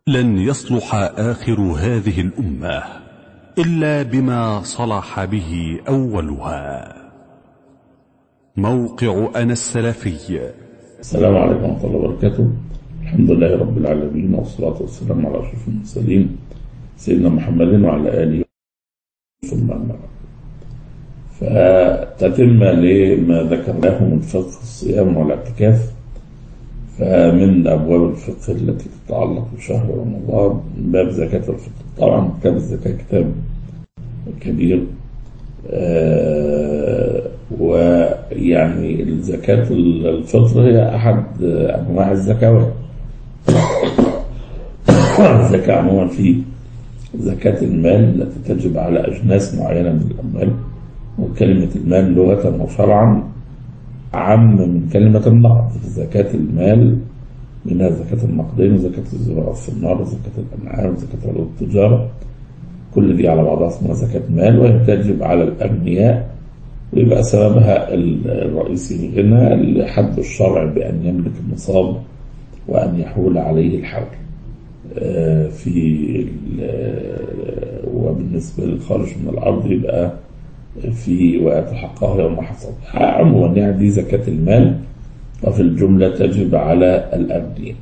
لن يصلح آخر هذه الأمة إلا بما صلح به أولها موقع أنا السلفي السلام عليكم ورحمة الله وبركاته الحمد لله رب العالمين والصلاة والسلام على أشرف المرسلين سيدنا محمد وعلى آله ثم أما بعد فتتم لما ذكرناه من فقه الصيام والاعتكاف فمن أبواب الفقه التي تتعلق بشهر رمضان باب زكاة الفطر طبعا كتاب الزكاة كتاب كبير آه ويعني زكاة الفطر هي أحد أنواع الزكوات الزكاة عموما في زكاة المال التي تجب على أجناس معينة من الأموال وكلمة المال لغة وشرعا عم من كلمة النقد زكاة المال منها زكاة النقدين وزكاة الزراعة في النار وزكاة الأنعام وزكاة عروض التجارة كل دي على بعضها اسمها زكاة مال وهي تجب على الأغنياء ويبقى سببها الرئيسي الغنى لحد الشرع بأن يملك النصاب وأن يحول عليه الحول في وبالنسبة للخارج من الأرض يبقى في وآت حقه يوم حصاد عموما يعني دي زكاة المال وفي الجملة تجب على الأغنياء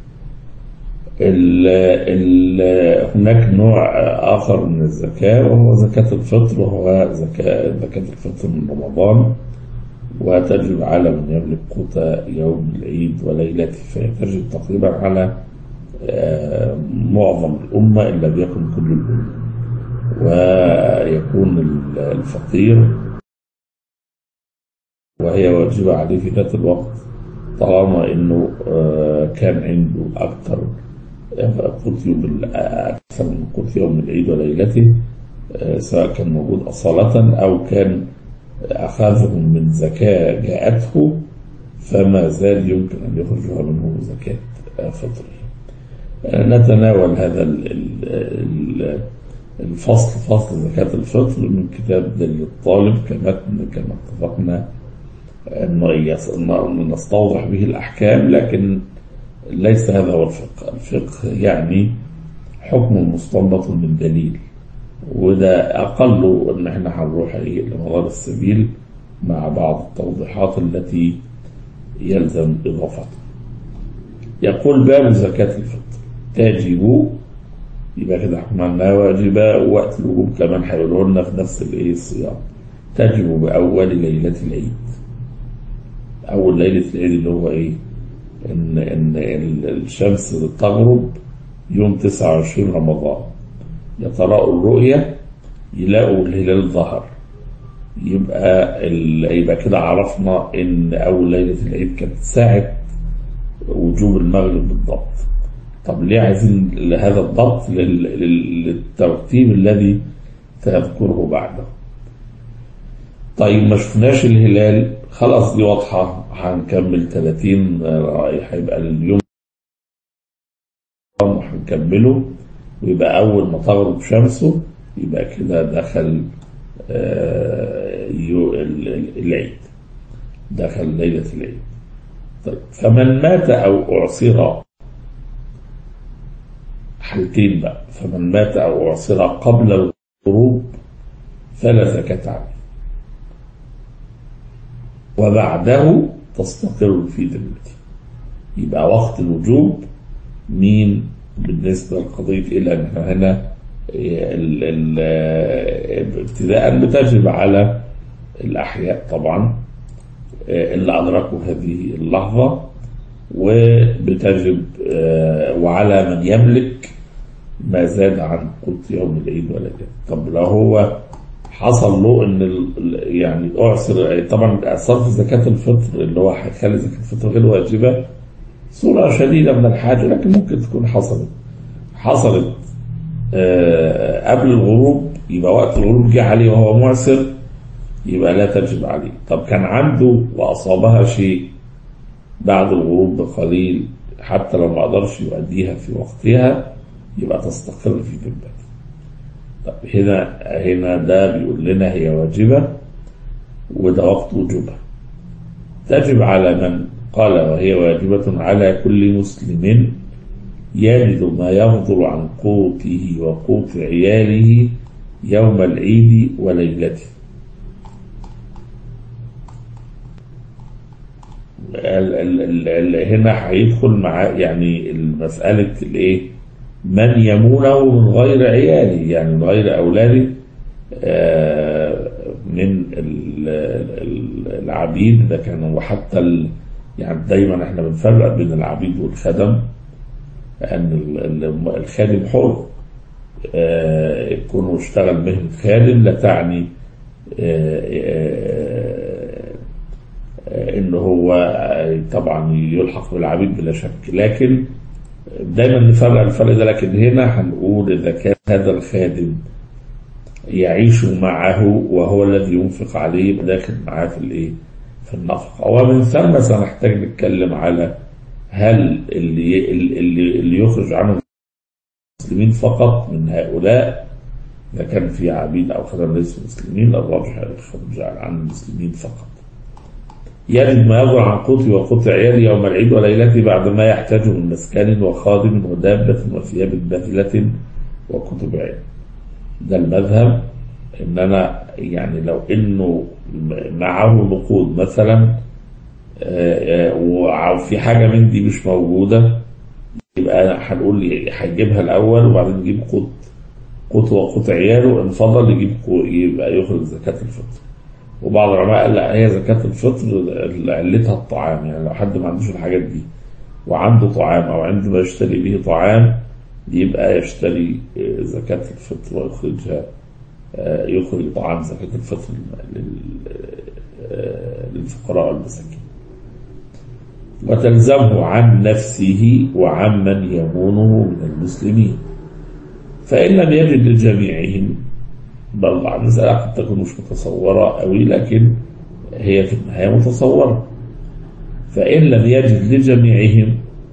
ال ال هناك نوع آخر من الزكاة وهو زكاة الفطر وهو زكاة, زكاة الفطر من رمضان وتجب على من يملك قوت يوم العيد وليلته فهي تجب تقريبا على معظم الأمة إن لم يكن كل الأمة ويكون الفقير وهي واجبة عليه في ذات الوقت طالما انه كان عنده اكثر قوت يوم اكثر من قوت يوم العيد وليلته سواء كان موجود اصالة او كان اخذه من زكاة جاءته فما زال يمكن ان يخرجها منه زكاة فطره نتناول هذا الفصل فصل زكاة الفطر من كتاب دليل الطالب كمتن كما اتفقنا أن نستوضح به الأحكام لكن ليس هذا هو الفقه الفقه يعني حكم مستنبط من دليل وده أقل أن احنا هنروح لمدار السبيل مع بعض التوضيحات التي يلزم إضافتها يقول باب زكاة الفطر تجب يبقى كده احنا عملناها واجبة وقت الوجوب كمان هيقولوا لنا في نفس الايه الصيام تجب بأول ليلة العيد أول ليلة العيد اللي هو إيه؟ إن إن الشمس تغرب يوم 29 رمضان يتراءوا الرؤية يلاقوا الهلال ظهر يبقى يبقى كده عرفنا إن أول ليلة العيد كانت ساعة وجوب المغرب بالضبط طب ليه عايزين هذا الضبط للترتيب الذي سيذكره بعده طيب ما شفناش الهلال خلاص دي واضحة هنكمل 30 هيبقى اليوم وهنكمله ويبقى أول ما تغرب شمسه يبقى كده دخل العيد دخل ليلة العيد طيب فمن مات أو أعصر حالتين بقى فمن مات أو أعصر قبل الغروب فلا زكاة عليه وبعده تستقر في ذمته يبقى وقت الوجوب مين بالنسبة لقضية إلى أن هنا ابتداء بتجب على الأحياء طبعا اللي أدركوا هذه اللحظة وبتجب وعلى من يملك ما زاد عن قوت يوم العيد ولا طب لو هو حصل له ان يعني اعصر طبعا صرف زكاه الفطر اللي هو هيخلي زكاه الفطر غير واجبه صوره شديده من الحاجه لكن ممكن تكون حصلت حصلت آه قبل الغروب يبقى وقت الغروب جه عليه وهو معسر يبقى لا تجب عليه طب كان عنده واصابها شيء بعد الغروب بقليل حتى لو ما قدرش يؤديها في وقتها يبقى تستقر في ذمته طب هنا هنا ده بيقول لنا هي واجبة وده وقت وجوبها تجب على من قال وهي واجبة على كل مسلم يجد ما يفضل عن قوته وقوت عياله يوم العيد وليلته ال ال ال هنا هيدخل مع يعني مسألة الايه من يمونه من غير عياله يعني من غير أولاده آه من العبيد ده كانوا وحتى ال يعني دايما احنا بنفرق بين العبيد والخدم ان الخادم حر يكون اشتغل مهنة خادم لا تعني ان هو طبعا يلحق بالعبيد بلا شك لكن دايما نفرق الفرق ده لكن هنا هنقول اذا كان هذا الخادم يعيش معه وهو الذي ينفق عليه داخل معاه في الايه في النفقه ومن ثم سنحتاج نتكلم على هل اللي اللي اللي يخرج عنه المسلمين فقط من هؤلاء اذا كان في عبيد او خدم ليس مسلمين الراجح يخرج عن المسلمين فقط يجد ما يضع عن قوتي وقوت عيالي يوم العيد وليلته بعد ما يحتاجه من مسكن وخادم ودابة وثياب باذلة وكتب علم ده المذهب ان انا يعني لو انه معه نقود مثلا وفي حاجه من دي مش موجوده يبقى هنقول هيجيبها الاول وبعدين يجيب قوت قوت وقوت عياله ان فضل يجيب يبقى يخرج زكاه الفطر وبعض العلماء قال لا هي زكاه الفطر علتها الطعام يعني لو حد ما عندوش الحاجات دي وعنده طعام او عنده ما يشتري به طعام يبقى يشتري زكاة الفطر ويخرجها يخرج طعام زكاة الفطر للفقراء والمساكين وتلزمه عن نفسه وعمن يمونه من المسلمين فإن لم يجد لجميعهم بل بعض المسألة قد تكون مش متصورة أوي لكن هي في النهاية متصورة فإن لم يجد لجميعهم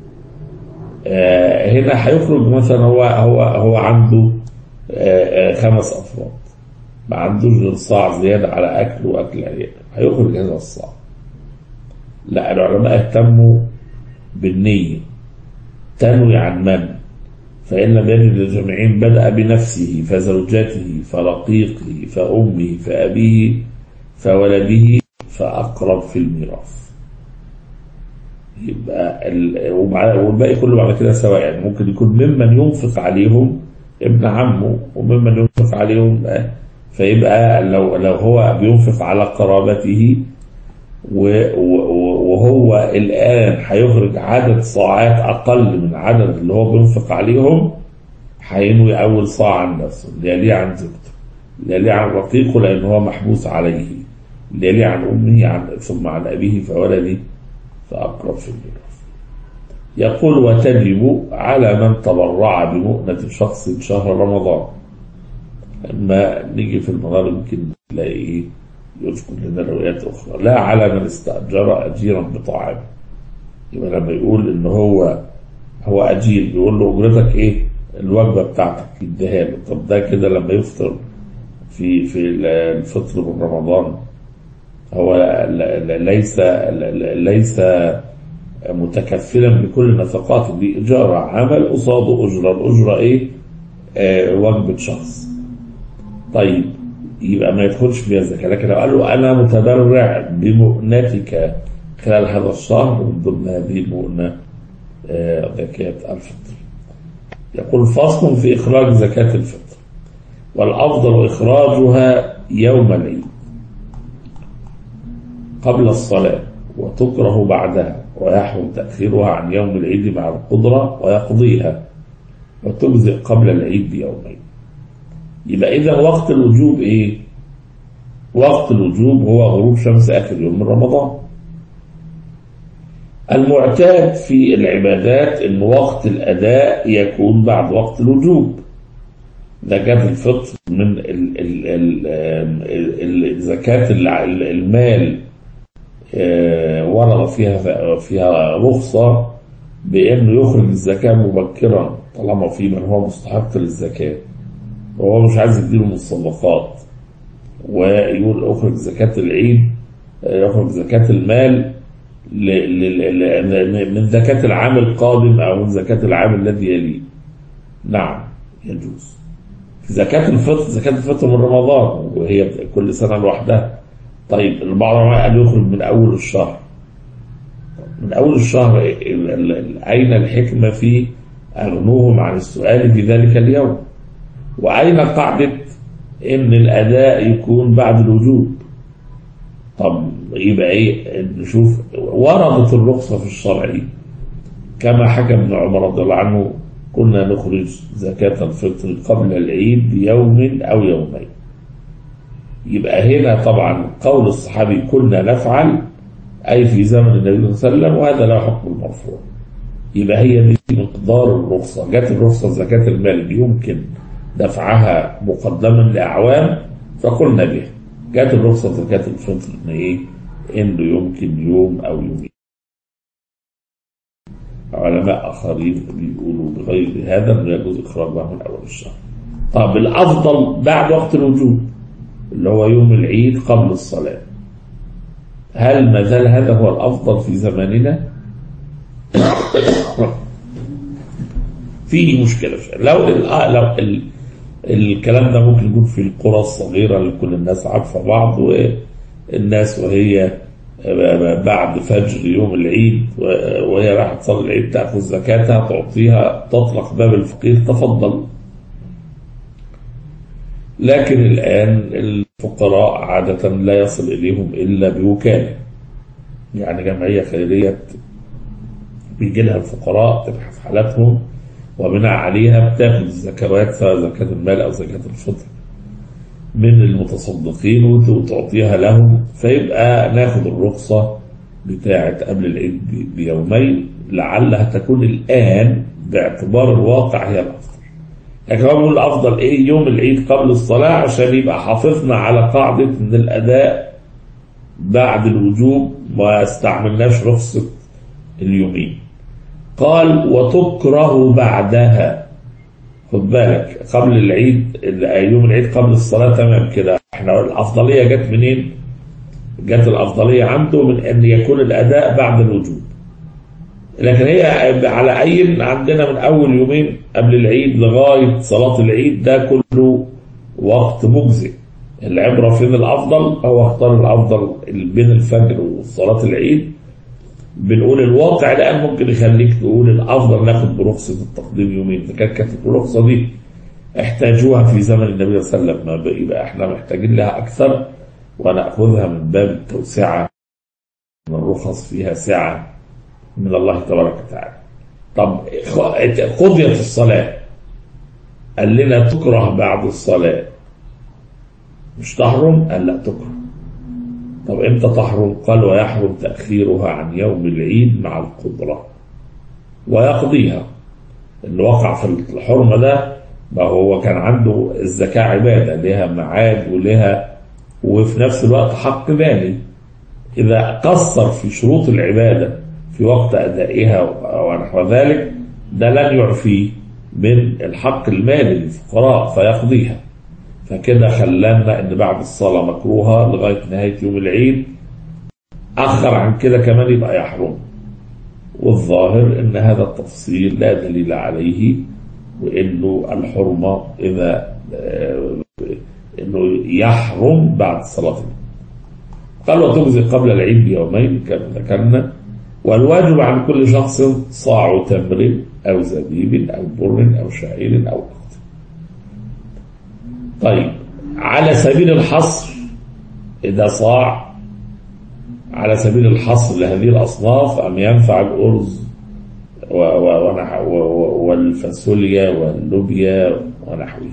آه هنا هيخرج مثلا هو هو هو عنده آه آه خمس افراد ما عندوش غير صاع زياده على اكل واكل عياله هيخرج هذا الصاع لا العلماء اهتموا بالنية تنوي عن من فإن لم يجد لجميعهم بدأ بنفسه فزوجته فرقيقه فأمه فأبيه فولده فأقرب في الميراث يبقى والباقي كله بعد كده سواء يعني ممكن يكون ممن ينفق عليهم ابن عمه وممن ينفق عليهم فيبقى لو لو هو بينفق على قرابته وهو الآن هيخرج عدد صاعات أقل من عدد اللي هو بينفق عليهم هينوي أول صاع عن نفسه اللي يليه عن زوجته اللي يليه عن رقيقه لأن هو محبوس عليه اللي يليه عن أمه عن ثم عن أبيه فولده فأقرب في الميراث يقول وتجب على من تبرع بمؤنة شخص شهر رمضان لما نيجي في المغارب يمكن نلاقي ايه يذكر لنا روايات أخرى لا على من استأجر أجيرا بطعام يبقى لما يقول إن هو هو أجير بيقول له أجرتك إيه؟ الوجبة بتاعتك يديها له طب ده كده لما يفطر في في الفطر من رمضان هو ليس ليس متكفلا بكل نفقاته دي إجارة عمل قصاده أجرة الأجرة إيه؟ آه وجبة شخص طيب يبقى ما يدخلش فيها الزكاة لكن لو قال له أنا متبرع بمؤنتك خلال هذا الشهر من ضمن هذه المؤنة آه زكاة الفطر يقول فصل في إخراج زكاة الفطر والأفضل إخراجها يوم العيد قبل الصلاة وتكره بعدها ويحرم تأخيرها عن يوم العيد مع القدرة ويقضيها وتجزئ قبل العيد بيومين يبقى إذا وقت الوجوب إيه؟ وقت الوجوب هو غروب شمس آخر يوم من رمضان المعتاد في العبادات أن وقت الأداء يكون بعد وقت الوجوب زكاة الفطر من زكاة المال ورد فيها فيها رخصة بأنه يخرج الزكاة مبكرا طالما في من هو مستحق للزكاة وهو مش عايز يديله من الصدقات ويقول اخرج زكاة العيد يخرج زكاة المال ل- ل- ل- من زكاة العام القادم أو من زكاة العام الذي يليه نعم يجوز زكاة الفطر زكاة الفطر من رمضان وهي كل سنة لوحدها طيب البعض قال يخرج من أول الشهر من أول الشهر ال- ال- ال- أين الحكمة في أغنوهم عن السؤال في ذلك اليوم وأين قاعدة إن الأداء يكون بعد الوجوب طب يبقى إيه نشوف وردت الرخصة في الشرع كما حكى ابن عمر رضي الله عنه كنا نخرج زكاة الفطر قبل العيد بيوم أو يومين يبقى هنا طبعا قول الصحابي كنا نفعل أي في زمن النبي صلى الله عليه وسلم وهذا له حكم المرفوع يبقى هي دي مقدار الرخصة جت الرخصة زكاة المال يمكن دفعها مقدما لأعوام فقلنا بها جت الرخصة زكاة الفطر إن إيه إنه يمكن يوم أو يومين علماء آخرين بيقولوا بغير هذا أنه يجوز إخراجها من أول الشهر طب الأفضل بعد وقت الوجوب اللي هو يوم العيد قبل الصلاة هل ما زال هذا هو الأفضل في زماننا؟ فيه مشكلة لو ال لو ال الكلام ده ممكن يكون في القرى الصغيرة اللي كل الناس عارفة بعض والناس وهي بعد فجر يوم العيد وهي رايحة تصلي العيد تأخذ زكاتها تعطيها تطلق باب الفقير تفضل لكن الآن الفقراء عادة لا يصل إليهم إلا بوكالة يعني جمعية خيرية بيجي لها الفقراء تبحث حالاتهم وبناء عليها بتاخد الزكوات سواء زكاة المال أو زكاة الفطر من المتصدقين وتعطيها لهم فيبقى ناخد الرخصة بتاعة قبل العيد بيومين لعلها تكون الآن باعتبار الواقع هي الأفضل لكن هو بيقول الأفضل إيه يوم العيد قبل الصلاة عشان يبقى حافظنا على قاعدة إن الأداء بعد الوجوب ما استعملناش رخصة اليومين قال وتكره بعدها خد بالك قبل العيد يوم العيد قبل الصلاة تمام كده احنا الأفضلية جت منين جت الأفضلية عنده من أن يكون الأداء بعد الوجوب لكن هي على أي عندنا من أول يومين قبل العيد لغاية صلاة العيد ده كله وقت مجزئ العبرة فين الأفضل هو اختار الأفضل بين الفجر وصلاة العيد بنقول الواقع الآن ممكن يخليك تقول الأفضل ناخد برخصة التقديم يومين إذا كانت كانت الرخصة دي احتاجوها في زمن النبي صلى الله عليه وسلم ما يبقى احنا محتاجين لها أكثر ونأخذها من باب التوسعة من الرخص فيها سعة من الله تبارك وتعالى طب قضية الصلاة قال لنا تكره بعد الصلاة مش تحرم قال لا تكره طب امتى تحرم قال ويحرم تأخيرها عن يوم العيد مع القدرة ويقضيها اللي وقع في الحرمة ده ما هو كان عنده الزكاة عبادة لها معاد ولها وفي نفس الوقت حق مالي إذا قصر في شروط العبادة في وقت أدائها ونحو ذلك ده لن يعفيه من الحق المالي للفقراء فيقضيها فكده خلانا ان بعد الصلاة مكروهة لغاية نهاية يوم العيد أخر عن كده كمان يبقى يحرم والظاهر ان هذا التفصيل لا دليل عليه وانه الحرمة اذا انه يحرم بعد صلاة قال وتجزي قبل العيد بيومين كما ذكرنا والواجب عن كل شخص صاع تمر او زبيب او بر او شعير او قط طيب على سبيل الحصر إذا صاع على سبيل الحصر لهذه الأصناف أم ينفع الأرز والفاصوليا واللوبيا ونحوه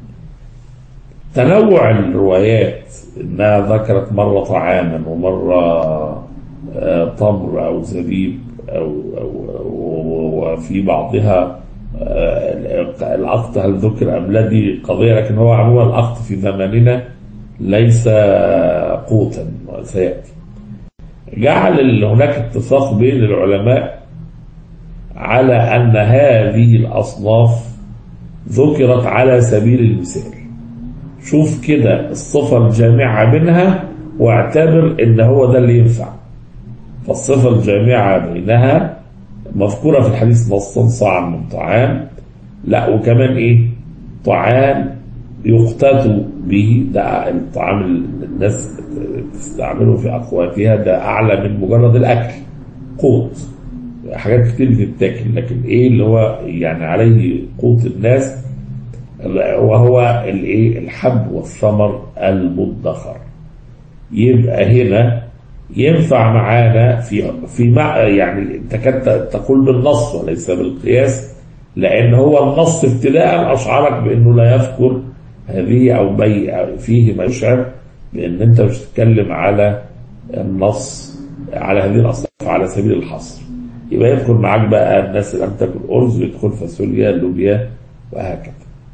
تنوع الروايات انها ذكرت مرة طعاما ومرة تمر او زبيب او, أو وفي بعضها العقد هل ذكر أم لا دي قضية لكن هو عموما العقد في زماننا ليس قوتا سيأتي جعل هناك اتفاق بين العلماء على أن هذه الأصناف ذكرت على سبيل المثال شوف كده الصفة الجامعة منها واعتبر ان هو ده اللي ينفع فالصفة الجامعة بينها مذكورة في الحديث نصا صاعا من طعام لا وكمان ايه طعام يقتات به ده الطعام اللي الناس تستعمله في اقواتها ده اعلى من مجرد الاكل قوت حاجات كتير بتتاكل لكن ايه اللي هو يعني عليه قوت الناس وهو الايه الحب والثمر المدخر يبقى هنا ينفع معانا في في مع يعني تكاد تقول بالنص وليس بالقياس لان هو النص ابتداء اشعرك بانه لا يذكر هذه او بي فيه ما يشعر بان انت مش تتكلم على النص على هذه الاصناف على سبيل الحصر يبقى يدخل معاك بقى الناس اللي لم تاكل ارز يدخل فاصوليا لوبيا وهكذا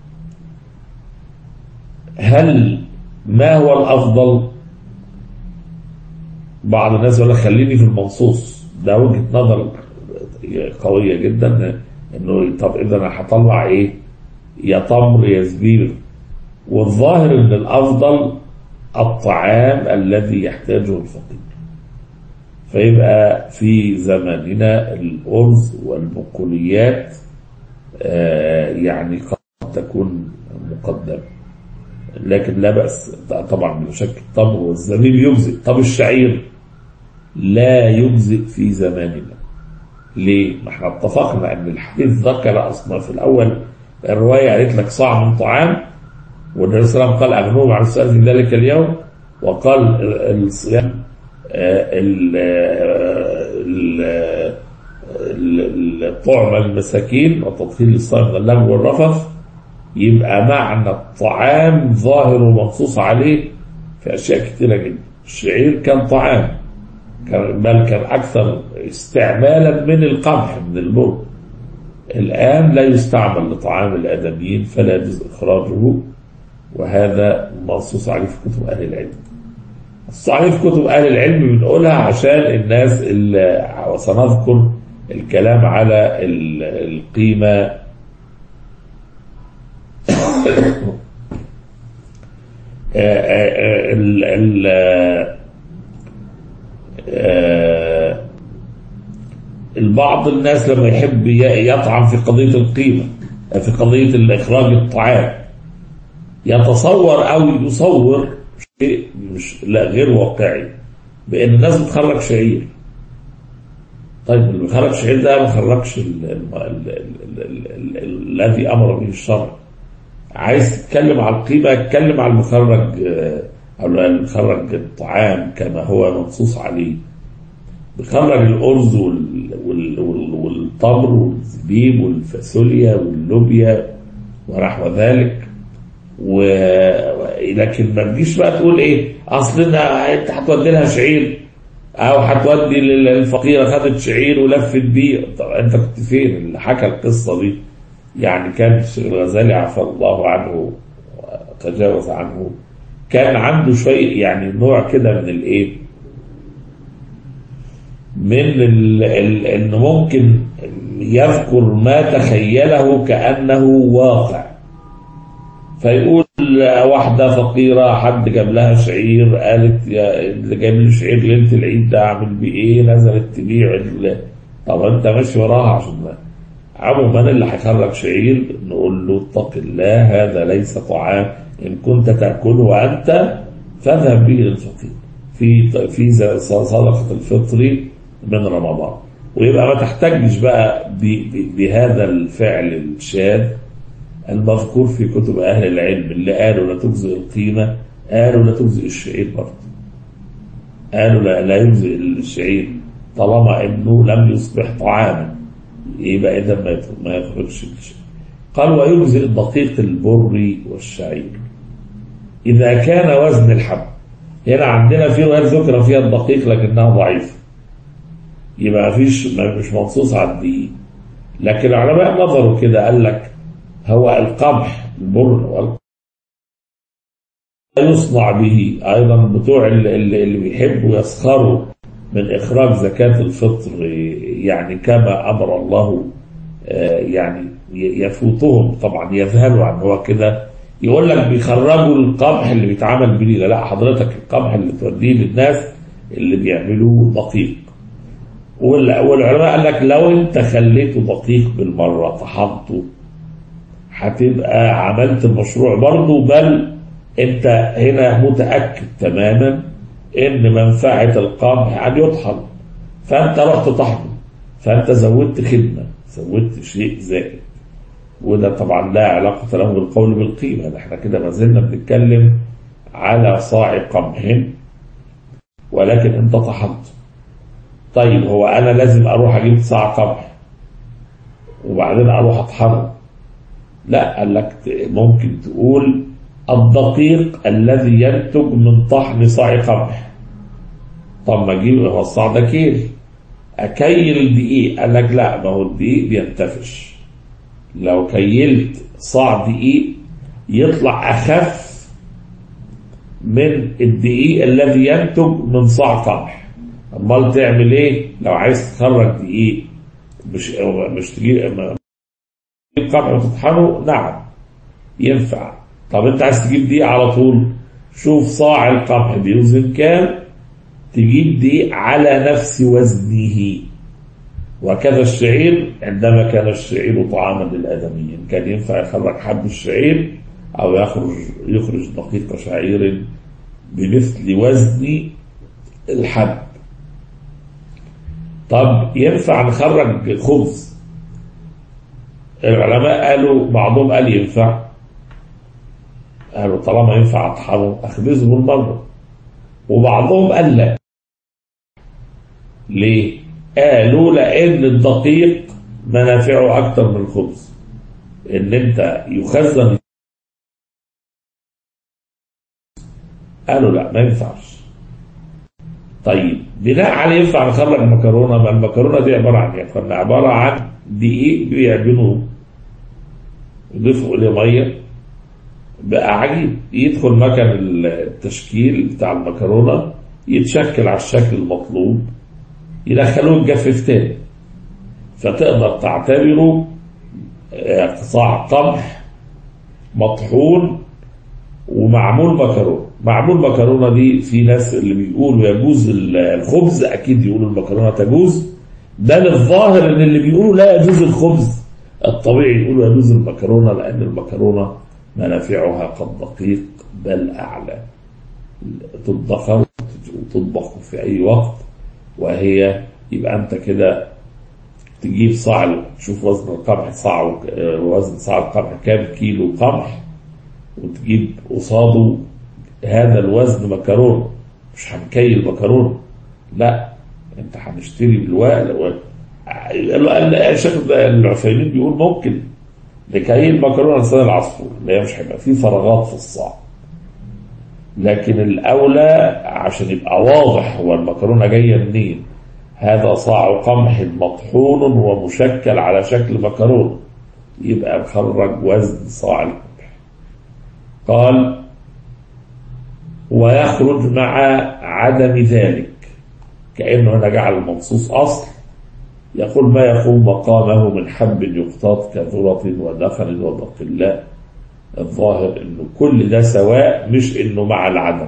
هل ما هو الافضل بعض الناس يقول لك خليني في المنصوص ده وجهه نظر قويه جدا انه طب اذا انا هطلع ايه يا تمر يا زبيب والظاهر ان الافضل الطعام الذي يحتاجه الفقير فيبقى في زماننا الارز والبقوليات آه يعني قد تكون مقدمه لكن لا بأس طبعا بلا شك التمر والزبيب يجزئ طب الشعير لا يجزئ في زماننا ليه؟ ما احنا اتفقنا ان الحديث ذكر اصلا في الاول الروايه قالت لك صاع من طعام والنبي صلى الله عليه وسلم قال اغنوهم عن السؤال في ذلك اليوم وقال الصيام الطعم المساكين وتطهير الصائم واللغو والرفث يبقى معنى الطعام ظاهر ومنصوص عليه في اشياء كثيره جدا الشعير كان طعام كان بل كان اكثر استعمالا من القمح من البر الان لا يستعمل لطعام الادميين فلا يجوز اخراجه وهذا منصوص عليه في كتب اهل العلم الصحيح في كتب اهل العلم بنقولها عشان الناس اللي وسنذكر الكلام على القيمه ال ال البعض الناس لما يحب يطعن في قضية القيمة في قضية الإخراج الطعام يتصور أو يصور شيء مش لا غير واقعي بأن الناس بتخرج شعير طيب اللي بيخرج شعير ده ما خرجش الذي أمر به الشرع عايز تتكلم على القيمة اتكلم على المخرج أو المخرج الطعام كما هو منصوص عليه بخرج الأرز وال... وال... وال... والتمر والزبيب والفاصوليا واللوبيا ونحو ذلك و... لكن ما تجيش بقى تقول ايه اصل انت هتودي لها شعير او هتودي للفقيره خدت شعير ولفت بيه طب انت كنت فين اللي حكى القصه دي يعني كان الشيخ الغزالي عفى الله عنه وتجاوز عنه كان عنده شوية يعني نوع كده من الايه من ال ال انه ممكن يذكر ما تخيله كانه واقع فيقول واحدة فقيرة حد جاب لها شعير قالت يا اللي جايب لي شعير ليلة العيد ده اعمل بيه ايه نزلت تبيع طب انت ماشي وراها عشان ما عموما اللي هيخرج شعير نقول له اتق الله هذا ليس طعام ان كنت تاكله وانت فاذهب به للفقير في في صدقه الفطر من رمضان ويبقى ما تحتجش بقى بهذا الفعل الشاذ المذكور في كتب اهل العلم اللي قالوا لا تجزئ القيمه قالوا لا تجزئ الشعير برضه قالوا لا, لا يجزئ الشعير طالما انه لم يصبح طعاما يبقى اذا ما ما يخرجش الشيء قال ويجزئ دقيق البر والشعير اذا كان وزن الحب هنا عندنا في روايات ذكر فيها الدقيق لكنها ضعيفه يبقى مفيش مش منصوص على الدقيق لكن العلماء نظروا كده قال لك هو القمح البر يصنع به ايضا بتوع اللي, اللي بيحبوا يسخروا من إخراج زكاة الفطر يعني كما أمر الله يعني يفوتهم طبعا يذهلوا عن هو كده يقول لك بيخرجوا القمح اللي بيتعمل بيه لا حضرتك القمح اللي توديه للناس اللي بيعملوه دقيق وال- والعلماء قال لك لو انت خليته دقيق بالمره طحنته هتبقى عملت المشروع برضه بل انت هنا متاكد تماما ان منفعه القمح ان يطحن فانت رحت طحنه فانت زودت خدمه زودت شيء زائد وده طبعا لا علاقه له بالقول بالقيمه ده احنا كده ما زلنا بنتكلم على صاع قمح ولكن انت طحنته طيب هو انا لازم اروح اجيب صاع قمح وبعدين اروح اطحنه لا قال لك ت- ممكن تقول الدقيق الذي ينتج من طحن صاع قمح طب ما اجيب هو الصاع ده كيل اكيل الدقيق قال لك لا ما هو الدقيق بينتفش لو كيلت صاع دقيق يطلع اخف من الدقيق الذي ينتج من صاع قمح امال تعمل ايه لو عايز تخرج دقيق مش مش تجيب قمح وتطحنه نعم ينفع طب انت عايز تجيب دقيق على طول شوف صاع القمح بيوزن كام تجيب دقيق على نفس وزنه وكذا الشعير عندما كان الشعير طعاما للآدميين كان ينفع يخرج حب الشعير أو يخرج يخرج دقيق شعير بمثل وزن الحب طب ينفع نخرج خبز العلماء قالوا بعضهم قال ينفع قالوا طالما ينفع اطحنه اخبزه بالمره وبعضهم قال لا ليه قالوا لان الدقيق منافعه اكتر من الخبز ان انت يخزن قالوا لا ما ينفعش طيب بناء عليه ينفع نخرج مكرونه ما المكرونه دي عباره عن ايه؟ كنا عباره عن دقيق بيعجنوه يضيفوا اليه ميه بقى عجيب يدخل مكان التشكيل بتاع المكرونه يتشكل على الشكل المطلوب يدخلوه الجفف تاني فتقدر تعتبره آه، صاع قمح مطحون ومعمول مكرونه معمول مكرونه دي في ناس اللي بيقولوا يجوز الخبز اكيد يقولوا المكرونه تجوز بل الظاهر ان اللي بيقولوا لا يجوز الخبز الطبيعي يقولوا يجوز المكرونه لان المكرونه منافعها كالدقيق بل اعلى تدخر وتطبخ في اي وقت وهي يبقى انت كده تجيب صاع شوف وزن القمح صاع وك- آه، وزن صاع القمح كام كيلو قمح وتجيب قصاده هذا الوزن مكرونه مش هنكيل مكرونه لا انت هنشتري بالوقت الشيخ العثيمين بيقول ممكن نكيل مكرونه لسان العصفور اللي هي مش هيبقى فيه فراغات في الصاع لكن الاولى عشان يبقى واضح هو المكرونه جايه منين هذا صاع قمح مطحون ومشكل على شكل مكرونه يبقى نخرج وزن صاع القمح قال ويخرج مع عدم ذلك كأنه هنا جعل المنصوص أصل يقول ما يقوم مقامه من حب يقتات كذرة ودخل وبقلاء الظاهر انه كل ده سواء مش انه مع العدم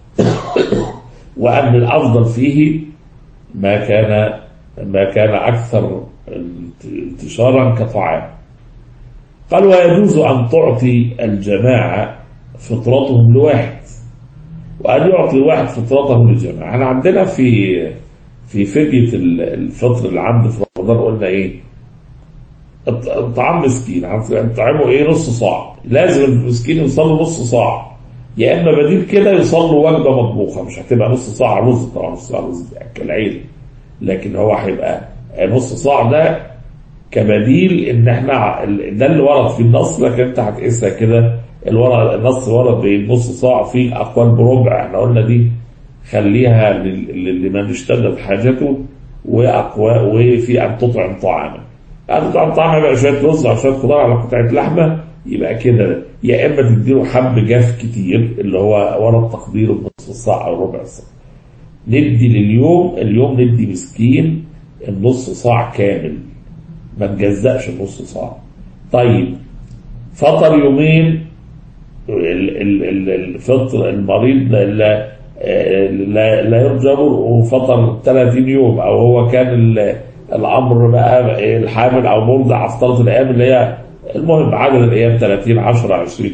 وان الافضل فيه ما كان ما كان اكثر انتشارا كطعام قال ويجوز ان تعطي الجماعه فطرتهم لواحد وان يعطي واحد فطرته للجماعه احنا عندنا في في فديه الفطر اللي عنده في رمضان قلنا ايه طعام مسكين هنطعمه ايه نص صاع لازم المسكين يوصل له نص صاع يا اما بديل كده يوصل له وجبه مطبوخه مش هتبقى نص صاع رز طبعا نص صاع رز كالعيله لكن هو هيبقى نص صاع ده كبديل ان احنا ده اللي ورد في النص لكن انت هتقيسها كده الورد النص ورد بنص صاع في اقوال بربع احنا قلنا دي خليها لمن اشتدت حاجته واقوى وفي ان تطعم طعاما يعني تطعم طعام يبقى شويه رز او شويه خضار على قطعه لحمه يبقى كده يا اما تديله حب جاف كتير اللي هو ورد تقديره بنص الصاع او ربع الصاع ندي لليوم اليوم ندي مسكين النص صاع كامل ما نجزأش النص صاع طيب فطر يومين الفطر المريض آه، لا لا يرجى برؤه فطر 30 يوم او هو كان ال- الامر بقى الحامل او مرضع افترض الايام اللي هي المهم عدد الايام 30 10 20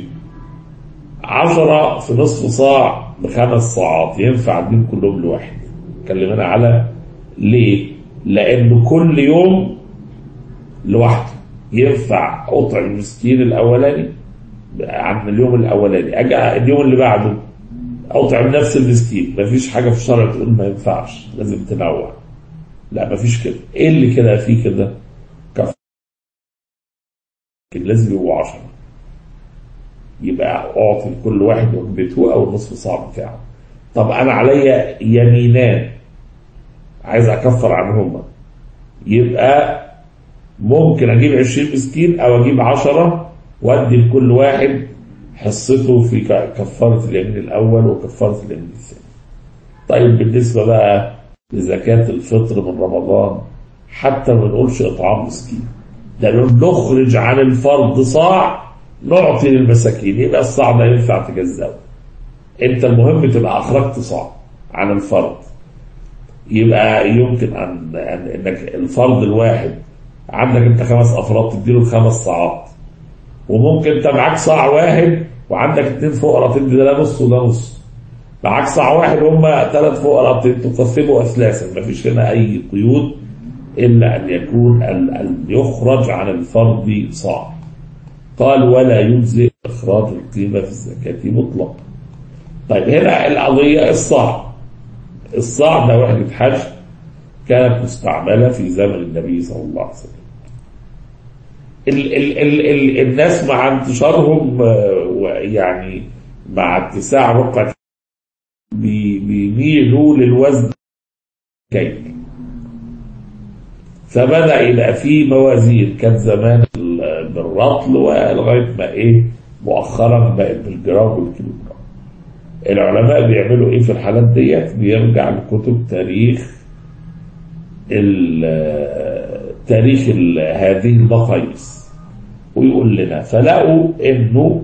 10 في نصف صاع بخمس صاعات ينفع دين كلهم لواحد كلمنا على ليه؟ لأن كل يوم لوحده ينفع أطعم المسكين الأولاني عن اليوم الأولاني أجي اليوم اللي بعده أطعم نفس المسكين مفيش حاجة في الشرع تقول ما ينفعش لازم تنوع لا مفيش كده إيه اللي كده فيه كده؟ كف لازم يبقوا 10 يبقى اعطي لكل واحد وجبته او النصف صاع بتاعه طب انا عليا يمينان عايز اكفر عنهما يبقى ممكن اجيب 20 مسكين او اجيب 10 وادي لكل واحد حصته في ك- كفاره اليمين الاول وكفاره اليمين الثاني. طيب بالنسبه بقى لزكاه الفطر من رمضان حتى ما نقولش اطعام مسكين ده نخرج عن الفرض صاع نعطي للمساكين يبقى الصاع ده ينفع تجزاه انت المهم تبقى اخرجت صاع عن الفرض يبقى يمكن ان أن- انك الفرض الواحد عندك انت خمس افراد تديله خمس صاعات وممكن انت معاك صاع واحد وعندك اتنين فقراء تدي ده نص وده نص معاك صاع واحد هم ثلاث فقراء تقسموا اثلاثا مفيش هنا اي قيود الا ان يكون ال- ال- يخرج عن الفرض صاع قال ولا يجزئ اخراج القيمه في الزكاه مطلقا طيب هنا القضيه الصاع الصاع ده وحده حج كانت مستعمله في زمن النبي صلى الله عليه وسلم ال ال ال ال الناس مع انتشارهم آه، ويعني مع اتساع رقعة بي- بيميلوا للوزن كيل فبدأ يبقى في موازين كان زمان ال- بالرطل ولغاية ما ايه مؤخرا بقت بالجرام والكيلو جرام العلماء بيعملوا ايه في الحالات ديت بيرجع لكتب تاريخ ال- تاريخ ال- هذه المقاييس ويقول لنا فلقوا انه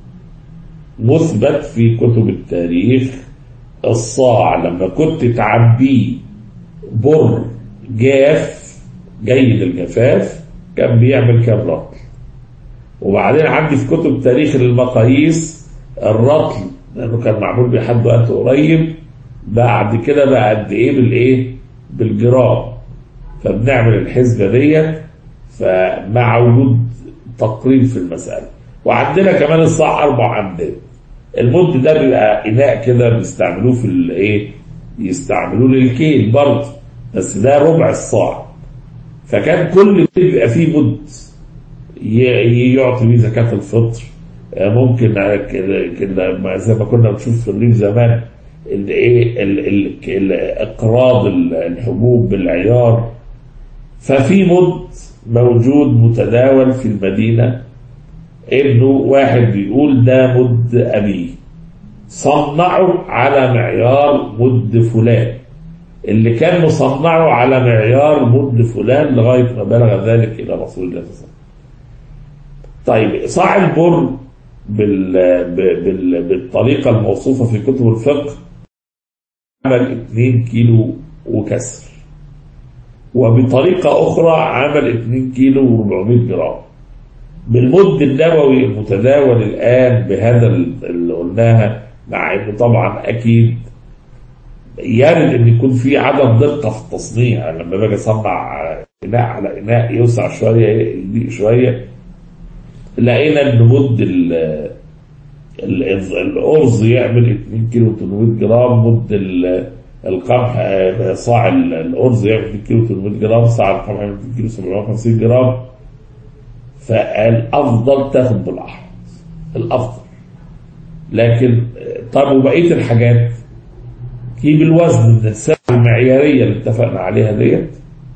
مثبت في كتب التاريخ الصاع لما كنت تعبيه بر جاف جيد الجفاف كان بيعمل كام رطل وبعدين عندي في كتب تاريخ المقاييس الرطل لانه كان معمول بحد وقت قريب بعد كده بقى قد ايه بالايه بالجرام فبنعمل الحسبه ديت فمع وجود تقريب في المساله وعندنا كمان الصاع اربع امداد المد ده بيبقى اناء كده بيستعملوه في الايه يستعملوه للكيل برضه بس ده ربع الصاع فكان كل بيبقى فيه مد ي- يعطي بيه زكاة الفطر آه، ممكن آه، كده- كده ما- زي ما كنا بنشوف في الريف زمان ال- ايه ال- ال- ال- اقراض ال- الحبوب بالعيار ففي مد موجود متداول في المدينة انه واحد بيقول ده مد ابيه صنعه على معيار مد فلان اللي كان مصنعه على معيار مد فلان لغاية ما بلغ ذلك إلى رسول الله صلى الله عليه وسلم طيب صاع البر بال... ب- بال... بالطريقة الموصوفة في كتب الفقه عمل 2 كيلو وكسر وبطريقة أخرى عمل 2 كيلو و400 جرام بالمد النووي المتداول الآن بهذا اللي قلناها مع إنه طبعا أكيد يرد ان يكون في عدم دقه في التصنيع لما باجي اصنع اناء على اناء يوسع شويه يضيق شويه لقينا ان مد ال- ال- الارز يعمل 2 كيلو 800 جرام مد ال- القمح آه، صاع ال- الارز يعمل 2 كيلو 800 جرام صاع القمح يعمل 2 كيلو 750 جرام فالافضل تاخد بالاحمر الافضل لكن آه، طب وبقيه الحاجات جيب الوزن من السعه المعياريه اللي اتفقنا عليها ديت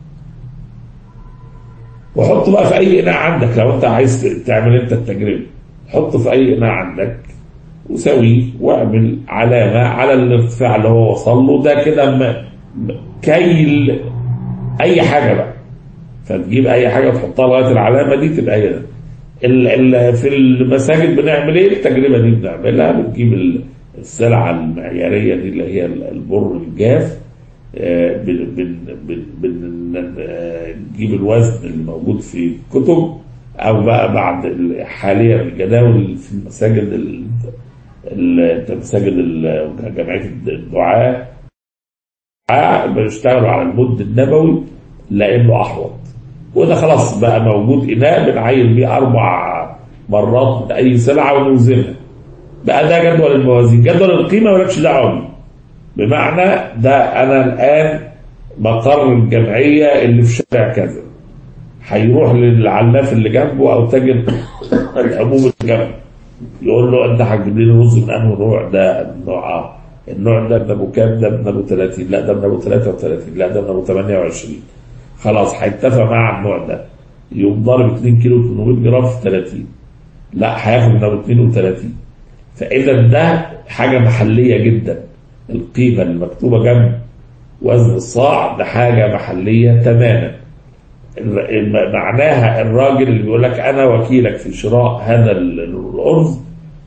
وحط بقى في اي اناء عندك لو انت عايز تعمل انت التجربه حطه في اي اناء عندك وسويه واعمل علامه على الارتفاع اللي هو وصل له ده كده م- م- كيل اي حاجه بقى فتجيب اي حاجه تحطها لغايه العلامه دي تبقى هي ده ال- ال- في المساجد بنعمل ايه التجربه دي بنعملها بنجيب ال- السلعة المعيارية دي اللي هي البر الجاف آه، بن- بن- بن- بن- آه، نجيب الوزن اللي موجود في الكتب او بقى بعد ال- حاليا الجداول في المساجد ال- ال- مساجد ال- جمعيه الدعاء الدعاء بيشتغلوا على المد النبوي لانه احوط وده خلاص بقى موجود اناء بنعين بيه اربع مرات من اي سلعه ونوزنها بقى ده جدول الموازين جدول القيمه مالكش دعوه بيه بمعنى ده انا الان مقر الجمعيه اللي في شارع كذا هيروح للعلاف اللي جنبه او تاجر الحبوب اللي جنبه يقول له انت هتجيب لي رز من انه نوع ده النوع اه النوع ده من ابو كام ده من ابو 30 لا ده من ابو 33 لا ده من ابو 28 خلاص هيتفق مع النوع ده يقوم ضارب 2 كيلو 800 جرام في 30 لا هياخد من ابو 32 فاذا ده حاجه محليه جدا القيمه المكتوبه جنب وزن الصاع ده حاجه محليه تماما الر- الم- معناها الراجل اللي بيقول لك انا وكيلك في شراء هذا ال- الارز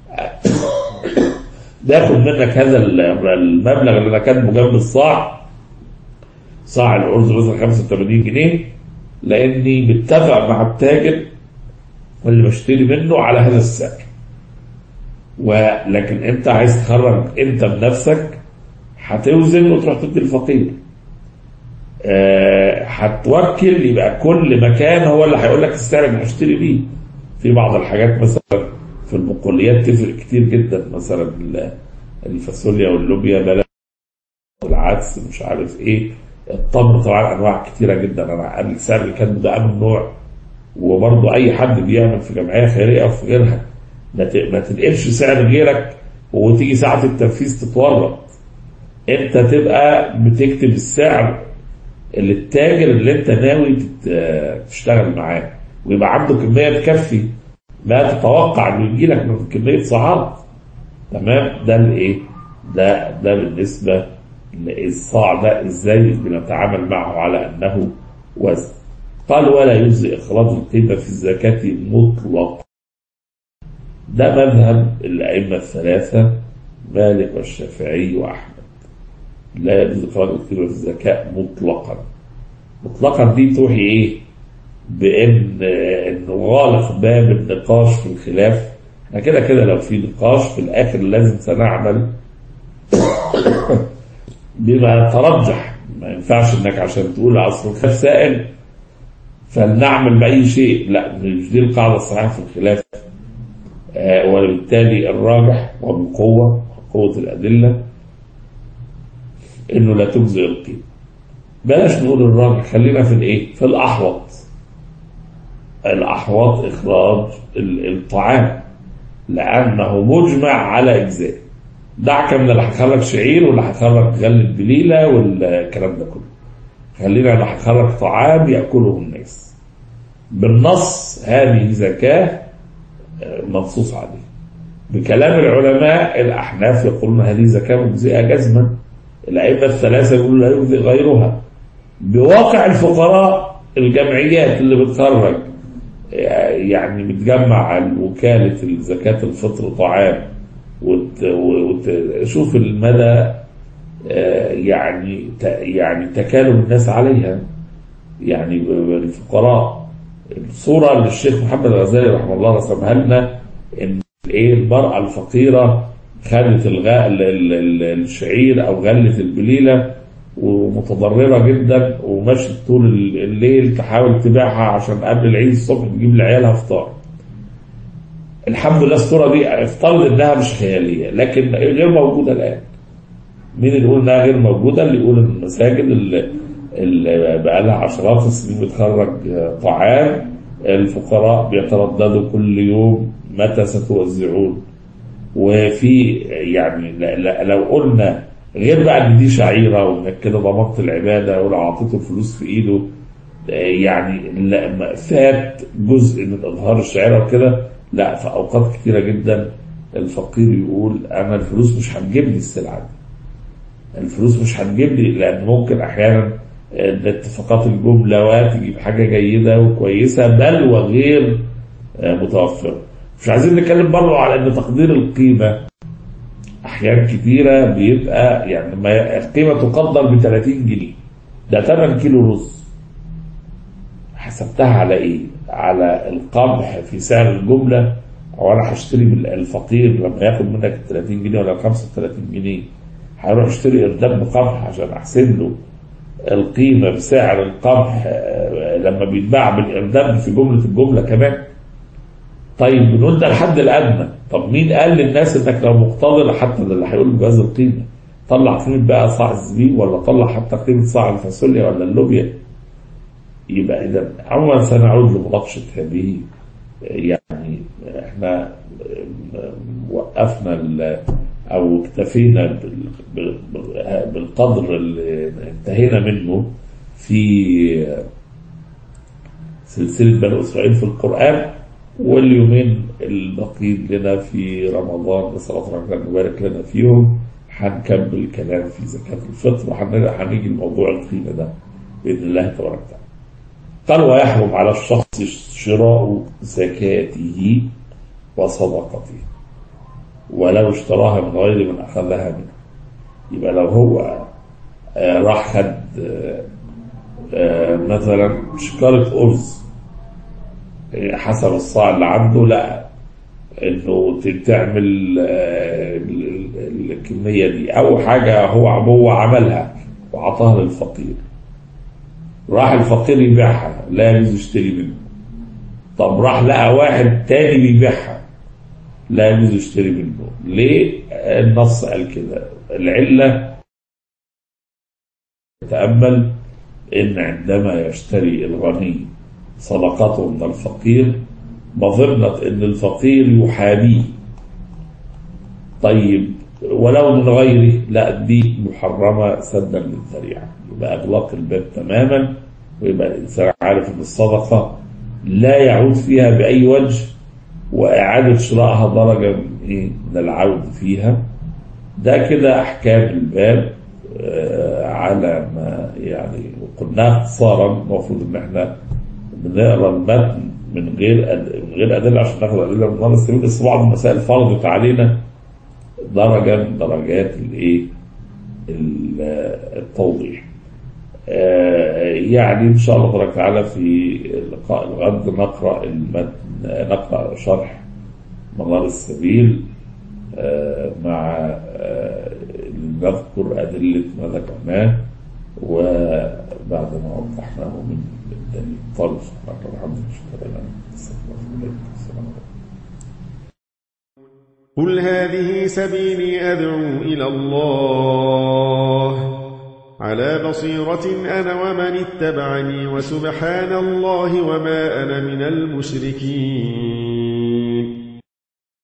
باخد منك هذا ال- المبلغ اللي انا كاتبه جنب الصاع صاع الارز مثلا 85 جنيه لاني متفق مع التاجر اللي بشتري منه على هذا السعر ولكن انت عايز تخرج انت بنفسك هتوزن وتروح تدي الفقير آه، هتوكل يبقى كل مكان هو اللي هيقول لك السعر اللي هشتري بيه في بعض الحاجات مثلا في البقوليات تفرق كتير جدا مثلا ال- الفاصوليا واللوبيا بلا والعدس مش عارف ايه التمر طبعا انواع كتيره جدا انا السعر اللي كان ده انه نوع وبرضه اي حد بيعمل في جمعيه خيريه او في غيرها ما ت- ما تنقلش سعر غيرك وتيجي ساعه التنفيذ تتورط انت تبقى بتكتب السعر اللي التاجر اللي انت ناوي تت- تشتغل معاه ويبقى عنده كميه تكفي ما تتوقع انه يجي لك من كميه صعاب تمام ده الايه ده ده بالنسبه للصاع ده ازاي بنتعامل معه على انه وزن قال ولا يجزي اخراج القيمه في الزكاه مطلقا ده مذهب الائمه الثلاثه مالك والشافعي واحمد لا يجوز اخراج القيمه في الزكاه مطلقا مطلقا دي توحي ايه بان انه غالق باب النقاش في الخلاف احنا كده كده لو في نقاش في الاخر لازم سنعمل بما ترجح ما ينفعش انك عشان تقول اصل الخلاف سائل فلنعمل باي شيء لا مش دي القاعده الصحيحه في الخلاف آه وبالتالي الراجح وبقوه قوه الادله انه لا تجزئ القيمه بلاش نقول الراجح خلينا في الايه في الاحوط الاحوط اخراج ال- الطعام لانه مجمع على اجزاء دعك من اللي هيخرج شعير واللي هيخرج غلة بليله والكلام ده كله خلينا اللي هيخرج طعام ياكله الناس بالنص هذه زكاه آه، منصوص عليه بكلام العلماء الاحناف يقولون هذه زكاه مجزئه جزما الائمه الثلاثه يقولون لا يجزئ غيرها بواقع الفقراء الجمعيات اللي بتخرج يعني بتجمع وكالة زكاة الفطر طعام وتشوف المدى آه، يعني ت- يعني تكالب الناس عليها يعني ب- ب- الفقراء الصورة اللي الشيخ محمد الغزالي رحمه الله رسمها لنا ان ايه المرأة الفقيرة خدت الغاء ال- ال- ال- الشعير او غلة البليلة ومتضررة جدا ومشت طول ال- الليل تحاول تبيعها عشان قبل العيد الصبح تجيب لعيالها فطار الحمد لله الصورة دي افترض انها مش خيالية لكن غير موجودة الان مين اللي يقول انها غير موجودة اللي يقول ان المساجد اللي, اللي بقى لها عشرات السنين بتخرج طعام الفقراء بيترددوا كل يوم متى ستوزعون وفي يعني لا- لا- لو قلنا غير بقى ان دي شعيره وانك كده ضبطت العباده ولو اعطيته الفلوس في ايده آه، يعني لا- ما- فات جزء من اظهار الشعيره وكده لا في اوقات كتيره جدا الفقير يقول انا الفلوس مش هتجيب لي السلعه دي الفلوس مش هتجيب لي لان ممكن احيانا آه، اتفاقات الجمله تجيب حاجه جيده وكويسه بل وغير آه، متوفره مش عايزين نتكلم برضه على ان تقدير القيمه أحيان كتيرة بيبقى يعني ما القيمة تقدر ب 30 جنيه ده 8 كيلو رز حسبتها على إيه؟ على القمح في سعر الجملة أو أنا هشتري من الفقير لما ياخد منك ال 30 جنيه ولا ال 35 جنيه هيروح يشتري إرداب بقمح عشان أحسب له القيمة بسعر القمح آه، لما بيتباع بالإرداب في جملة الجملة كمان طيب بنقول ده الحد الادنى طب مين قال للناس انك لو مقتدر حتى ده اللي هيقول بهذه القيمه طلع قيمه بقى صاع الزبيب ولا طلع حتى قيمه صاع الفاصوليا ولا اللوبيا يبقى اذا عموما سنعود لمناقشه هذه يعني احنا وقفنا ال- او اكتفينا بال- بال- بالقدر اللي انتهينا منه في سلسله بني اسرائيل في القران واليومين الباقيين لنا في رمضان نسأل الله ربنا أن يبارك لنا فيهم هنكمل الكلام في زكاة الفطر وهنيجي لموضوع القيمة ده بإذن الله تبارك وتعالى. قال ويحرم على الشخص شراء زكاته وصدقته ولو اشتراها من غير من أخذها منه يبقى لو هو آه، راح خد آه، آه، مثلا شكارة أرز حسب الصاع اللي عنده لا انه ت- تعمل آه، ال- ال- الكميه دي او حاجه هو هو عملها وعطاها للفقير راح الفقير يبيعها لا يجوز يشتري منه طب راح لقى واحد تاني بيبيعها لا يجوز يشتري منه ليه النص قال كده العله تامل ان عندما يشتري الغني صدقته من الفقير مظنة ان الفقير يحاميه طيب ولو من غيره لا دي محرمة سدا للذريعة يبقى اغلاق الباب تماما ويبقى الانسان عارف ان الصدقة لا يعود فيها باي وجه واعادة شرائها درجة من ايه من العود فيها ده كده احكام الباب آه، على ما يعني وقلناها اختصارا المفروض ان احنا بنقرا المتن من غير أد... من غير ادله عشان ناخد ادله من نظام السبيل بس بعض المسائل فرضت علينا درجه من درجات الايه ال- التوضيح آه، يعني ان شاء الله تبارك وتعالى في لقاء الغد نقرا المتن نقرا شرح منار السبيل آه، مع آه، نذكر ادله ما ذكرناه وبعد ما وضحناه من الدليل طال سبحانك وبحمدك اشهد ان لا اله الا انت استغفرك واتوب اليك السلام عليكم قل هذه سبيلي أدعو إلى الله على بصيرة أنا ومن اتبعني وسبحان الله وما أنا من المشركين